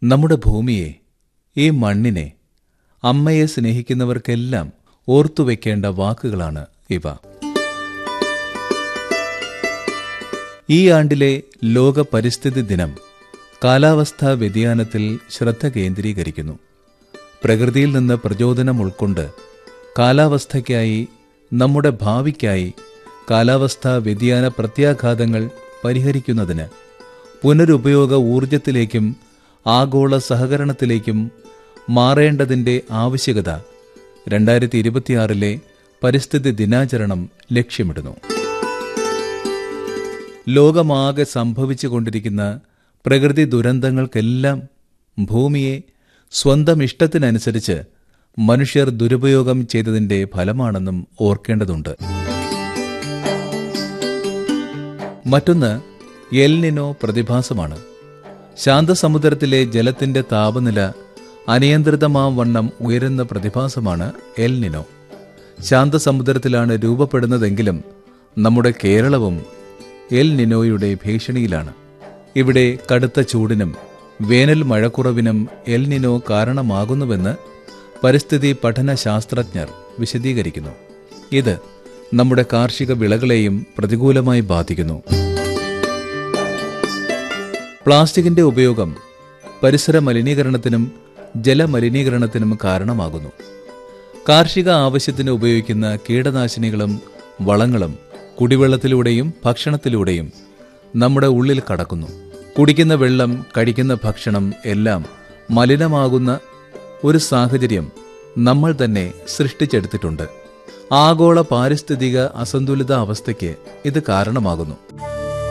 നമ്മുടെ ഭൂമിയെ ഈ മണ്ണിനെ അമ്മയെ സ്നേഹിക്കുന്നവർക്കെല്ലാം ഓർത്തുവെക്കേണ്ട വാക്കുകളാണ് ഇവ ഈ ആണ്ടിലെ ലോക പരിസ്ഥിതി ദിനം കാലാവസ്ഥാ വ്യതിയാനത്തിൽ ശ്രദ്ധ കേന്ദ്രീകരിക്കുന്നു പ്രകൃതിയിൽ നിന്ന് പ്രചോദനം ഉൾക്കൊണ്ട് കാലാവസ്ഥയ്ക്കായി നമ്മുടെ ഭാവിക്കായി കാലാവസ്ഥാ വ്യതിയാന പ്രത്യാഘാതങ്ങൾ പരിഹരിക്കുന്നതിന് പുനരുപയോഗ ഊർജത്തിലേക്കും ആഗോള സഹകരണത്തിലേക്കും മാറേണ്ടതിൻ്റെ ആവശ്യകത രണ്ടായിരത്തി ഇരുപത്തിയാറിലെ പരിസ്ഥിതി ദിനാചരണം ലക്ഷ്യമിടുന്നു ലോകമാകെ സംഭവിച്ചുകൊണ്ടിരിക്കുന്ന പ്രകൃതി ദുരന്തങ്ങൾക്കെല്ലാം ഭൂമിയെ സ്വന്തം ഇഷ്ടത്തിനനുസരിച്ച് മനുഷ്യർ ദുരുപയോഗം ചെയ്തതിന്റെ ഫലമാണെന്നും ഓർക്കേണ്ടതുണ്ട് മറ്റൊന്ന് എൽനിനോ പ്രതിഭാസമാണ് ശാന്തസമുദ്രത്തിലെ ജലത്തിന്റെ താപനില അനിയന്ത്രിതമാം വണ്ണം ഉയരുന്ന പ്രതിഭാസമാണ് എൽനിനോ ശാന്തസമുദ്രത്തിലാണ് രൂപപ്പെടുന്നതെങ്കിലും നമ്മുടെ കേരളവും എൽ നിനോയുടെ ഭീഷണിയിലാണ് ഇവിടെ കടുത്ത ചൂടിനും വേനൽ മഴക്കുറവിനും എൽ നിനോ കാരണമാകുന്നുവെന്ന് പരിസ്ഥിതി പഠന ശാസ്ത്രജ്ഞർ വിശദീകരിക്കുന്നു ഇത് നമ്മുടെ കാർഷിക വിളകളെയും പ്രതികൂലമായി ബാധിക്കുന്നു പ്ലാസ്റ്റിക്കിന്റെ ഉപയോഗം പരിസര മലിനീകരണത്തിനും ജലമലിനീകരണത്തിനും കാരണമാകുന്നു കാർഷിക ആവശ്യത്തിന് ഉപയോഗിക്കുന്ന കീടനാശിനികളും വളങ്ങളും കുടിവെള്ളത്തിലൂടെയും ഭക്ഷണത്തിലൂടെയും നമ്മുടെ ഉള്ളിൽ കടക്കുന്നു കുടിക്കുന്ന വെള്ളം കഴിക്കുന്ന ഭക്ഷണം എല്ലാം മലിനമാകുന്ന ഒരു സാഹചര്യം നമ്മൾ തന്നെ സൃഷ്ടിച്ചെടുത്തിട്ടുണ്ട് ആഗോള പാരിസ്ഥിതിക അസന്തുലിത അവസ്ഥയ്ക്ക് ഇത് കാരണമാകുന്നു